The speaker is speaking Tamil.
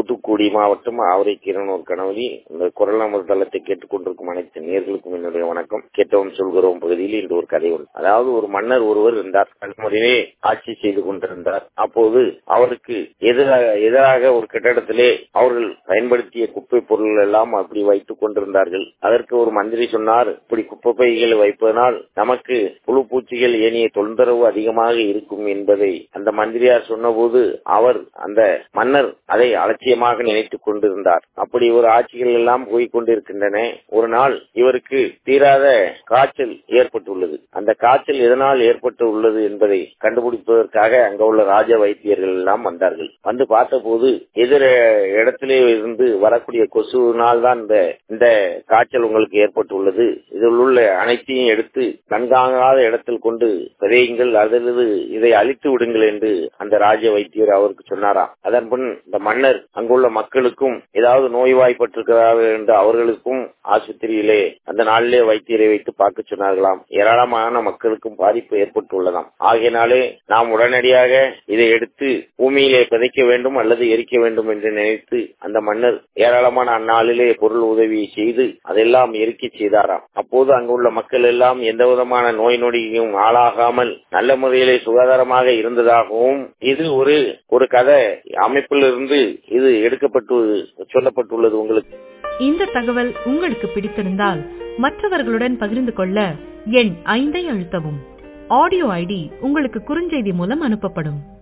தூத்துக்குடி மாவட்டம் ஆவரைக்கீரனூர் கணவதி இந்த குரல் நமது தளத்தை கேட்டுக்கொண்டிருக்கும் அனைத்து நேர்களுக்கும் என்னுடைய வணக்கம் கேட்டவும் சொல்கிறோம் பகுதியில் இன்று ஒரு கதை உண்டு அதாவது ஒரு மன்னர் ஒருவர் இருந்தார் கண்முறையே ஆட்சி செய்து கொண்டிருந்தார் அப்போது அவருக்கு எதிராக எதிராக ஒரு கட்டடத்திலே அவர்கள் பயன்படுத்திய குப்பை பொருள் எல்லாம் அப்படி வைத்துக் கொண்டிருந்தார்கள் அதற்கு ஒரு மந்திரி சொன்னார் இப்படி குப்பை பைகளை வைப்பதனால் நமக்கு புழு பூச்சிகள் ஏனைய தொந்தரவு அதிகமாக இருக்கும் என்பதை அந்த மந்திரியார் சொன்னபோது அவர் அந்த மன்னர் அதை அலட்சியமாக நினைத்துக் கொண்டிருந்தார் அப்படி ஒரு ஆட்சிகள் எல்லாம் போய் கொண்டிருக்கின்றன ஒரு நாள் இவருக்கு தீராத காய்ச்சல் ஏற்பட்டுள்ளது அந்த காய்ச்சல் எதனால் ஏற்பட்டு உள்ளது என்பதை கண்டுபிடிப்பதற்காக அங்க உள்ள ராஜ வைத்தியர்கள் எல்லாம் வந்தார்கள் வந்து பார்த்தபோது எதிர இடத்திலே இருந்து வரக்கூடிய கொசுவினால் தான் இந்த இந்த காய்ச்சல் உங்களுக்கு ஏற்பட்டுள்ளது இதில் உள்ள அனைத்தையும் எடுத்து கண்காணாத இடத்தில் கொண்டு விதையுங்கள் அல்லது இதை அழித்து விடுங்கள் என்று அந்த ராஜ வைத்தியர் அவருக்கு சொன்னாராம் அதன் பின் இந்த மன்னர் அங்குள்ள மக்களுக்கும் ஏதாவது நோய்வாய்ப்பட்டிருக்கிறார்கள் என்று அவர்களுக்கும் ஆஸ்பத்திரியிலே அந்த நாளிலே வைத்தியரை வைத்து பார்க்க சொன்னார்களாம் ஏராளமான மக்களுக்கும் பாதிப்பு ஏற்பட்டுள்ளதாம் ஆகையினாலே நாம் உடனடியாக இதை எடுத்து பூமியிலே விதைக்க வேண்டும் அல்லது எரிக்க வேண்டும் என்று நினைத்து அந்த மன்னர் ஏராளமான அந்நாளிலே பொருள் உதவியை செய்து அதெல்லாம் எரிக்க செய்தாராம் அப்போது அங்குள்ள மக்கள் எல்லாம் எந்த விதமான நோய் நொடியும் ஆளாகாமல் நல்ல முறையிலே சுகாதாரமாக இருந்ததாகவும் இது ஒரு ஒரு கதை அமைப்பிலிருந்து இது எடுக்கப்பட்டு சொல்லப்பட்டுள்ளது உங்களுக்கு இந்த தகவல் உங்களுக்கு பிடித்திருந்தால் மற்றவர்களுடன் பகிர்ந்து கொள்ள எண் ஐந்தை அழுத்தவும் ஆடியோ ஐடி உங்களுக்கு குறுஞ்செய்தி மூலம் அனுப்பப்படும்